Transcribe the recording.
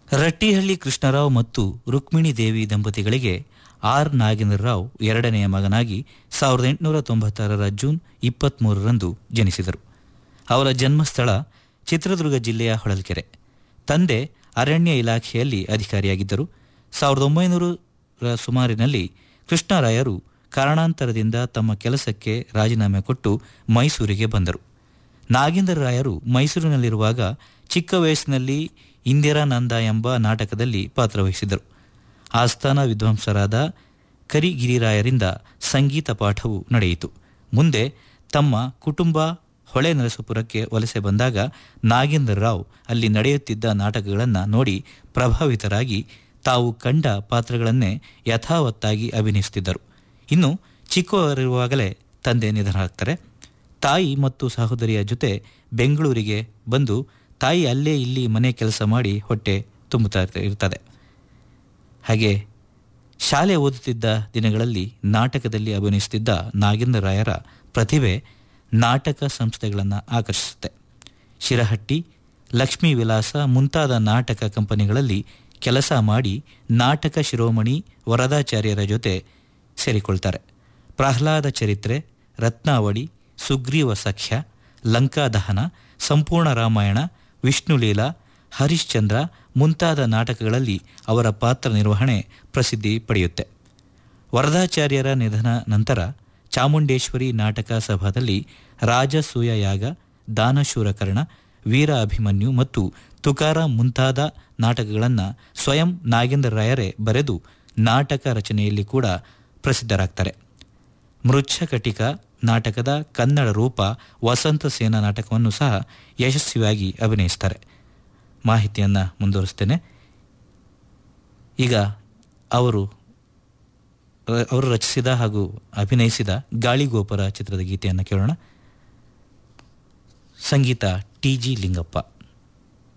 ರಟ್ಟಿಹಳ್ಳಿ ಕೃಷ್ಣರಾವ್ ಮತ್ತು ರುಕ್ಮಿಣಿ ದೇವಿ ದಂಪತಿಗಳಿಗೆ ಆರ್ ನಾಗೇಂದ್ರರಾವ್ ಎರಡನೆಯ ಮಗನಾಗಿ ಸಾವಿರದ ಎಂಟುನೂರ ತೊಂಬತ್ತಾರರ ಜೂನ್ ಇಪ್ಪತ್ತ್ಮೂರರಂದು ಜನಿಸಿದರು ಅವರ ಜನ್ಮಸ್ಥಳ ಚಿತ್ರದುರ್ಗ ಜಿಲ್ಲೆಯ ಹೊಳಲ್ಕೆರೆ ತಂದೆ ಅರಣ್ಯ ಇಲಾಖೆಯಲ್ಲಿ ಅಧಿಕಾರಿಯಾಗಿದ್ದರು ಸಾವಿರದ ಒಂಬೈನೂರ ಸುಮಾರಿನಲ್ಲಿ ಕೃಷ್ಣರಾಯರು ಕಾರಣಾಂತರದಿಂದ ತಮ್ಮ ಕೆಲಸಕ್ಕೆ ರಾಜೀನಾಮೆ ಕೊಟ್ಟು ಮೈಸೂರಿಗೆ ಬಂದರು ನಾಗೇಂದ್ರ ರಾಯರು ಮೈಸೂರಿನಲ್ಲಿರುವಾಗ ಚಿಕ್ಕ ವಯಸ್ಸಿನಲ್ಲಿ ಇಂದಿರಾನಂದ ಎಂಬ ನಾಟಕದಲ್ಲಿ ಪಾತ್ರವಹಿಸಿದರು ಆಸ್ಥಾನ ವಿದ್ವಾಂಸರಾದ ಕರಿಗಿರಿರಾಯರಿಂದ ಸಂಗೀತ ಪಾಠವು ನಡೆಯಿತು ಮುಂದೆ ತಮ್ಮ ಕುಟುಂಬ ಹೊಳೆ ನರಸಪುರಕ್ಕೆ ವಲಸೆ ಬಂದಾಗ ನಾಗೇಂದ್ರ ರಾವ್ ಅಲ್ಲಿ ನಡೆಯುತ್ತಿದ್ದ ನಾಟಕಗಳನ್ನು ನೋಡಿ ಪ್ರಭಾವಿತರಾಗಿ ತಾವು ಕಂಡ ಪಾತ್ರಗಳನ್ನೇ ಯಥಾವತ್ತಾಗಿ ಅಭಿನಯಿಸುತ್ತಿದ್ದರು ಇನ್ನು ಚಿಕ್ಕವರಿರುವಾಗಲೇ ತಂದೆ ನಿಧನರಾಗ್ತಾರೆ ತಾಯಿ ಮತ್ತು ಸಹೋದರಿಯ ಜೊತೆ ಬೆಂಗಳೂರಿಗೆ ಬಂದು ತಾಯಿ ಅಲ್ಲೇ ಇಲ್ಲಿ ಮನೆ ಕೆಲಸ ಮಾಡಿ ಹೊಟ್ಟೆ ತುಂಬುತ್ತಾ ಇರ್ತ- ಇರ್ತದೆ ಹಾಗೆ ಶಾಲೆ ಓದುತ್ತಿದ್ದ ದಿನಗಳಲ್ಲಿ ನಾಟಕದಲ್ಲಿ ಅಭಿನಯಿಸುತ್ತಿದ್ದ ನಾಗೇಂದ್ರ ರಾಯರ ಪ್ರತಿಭೆ ನಾಟಕ ಸಂಸ್ಥೆಗಳನ್ನು ಆಕರ್ಷಿಸುತ್ತೆ ಶಿರಹಟ್ಟಿ ಲಕ್ಷ್ಮೀ ವಿಲಾಸ ಮುಂತಾದ ನಾಟಕ ಕಂಪನಿಗಳಲ್ಲಿ ಕೆಲಸ ಮಾಡಿ ನಾಟಕ ಶಿರೋಮಣಿ ವರದಾಚಾರ್ಯರ ಜೊತೆ ಸೇರಿಕೊಳ್ತಾರೆ ಪ್ರಹ್ಲಾದ ಚರಿತ್ರೆ ರತ್ನಾವಳಿ ಸುಗ್ರೀವ ಸಖ್ಯ ಲಂಕಾದಹನ ಸಂಪೂರ್ಣ ರಾಮಾಯಣ ವಿಷ್ಣುಲೀಲಾ ಹರಿಶ್ಚಂದ್ರ ಮುಂತಾದ ನಾಟಕಗಳಲ್ಲಿ ಅವರ ಪಾತ್ರ ನಿರ್ವಹಣೆ ಪ್ರಸಿದ್ಧಿ ಪಡೆಯುತ್ತೆ ವರದಾಚಾರ್ಯರ ನಿಧನ ನಂತರ ಚಾಮುಂಡೇಶ್ವರಿ ನಾಟಕ ಸಭಾದಲ್ಲಿ ರಾಜಸೂಯ ಯಾಗ ದಾನಶೂರಕರ್ಣ ವೀರ ಅಭಿಮನ್ಯು ಮತ್ತು ತುಕಾರಾಂ ಮುಂತಾದ ನಾಟಕಗಳನ್ನು ಸ್ವಯಂ ನಾಗೇಂದ್ರ ರಾಯರೇ ಬರೆದು ನಾಟಕ ರಚನೆಯಲ್ಲಿ ಕೂಡ ಪ್ರಸಿದ್ಧರಾಗ್ತಾರೆ ಮೃಚ್ಛಕಟಿಕ ನಾಟಕದ ಕನ್ನಡ ರೂಪ ವಸಂತ ಸೇನ ನಾಟಕವನ್ನು ಸಹ ಯಶಸ್ವಿಯಾಗಿ ಅಭಿನಯಿಸ್ತಾರೆ ಮಾಹಿತಿಯನ್ನು ಮುಂದುವರಿಸ್ತೇನೆ ಈಗ ಅವರು ಅವರು ರಚಿಸಿದ ಹಾಗೂ ಅಭಿನಯಿಸಿದ ಗಾಳಿಗೋಪುರ ಚಿತ್ರದ ಗೀತೆಯನ್ನು ಕೇಳೋಣ ಸಂಗೀತ ಟಿ ಜಿ ಲಿಂಗಪ್ಪ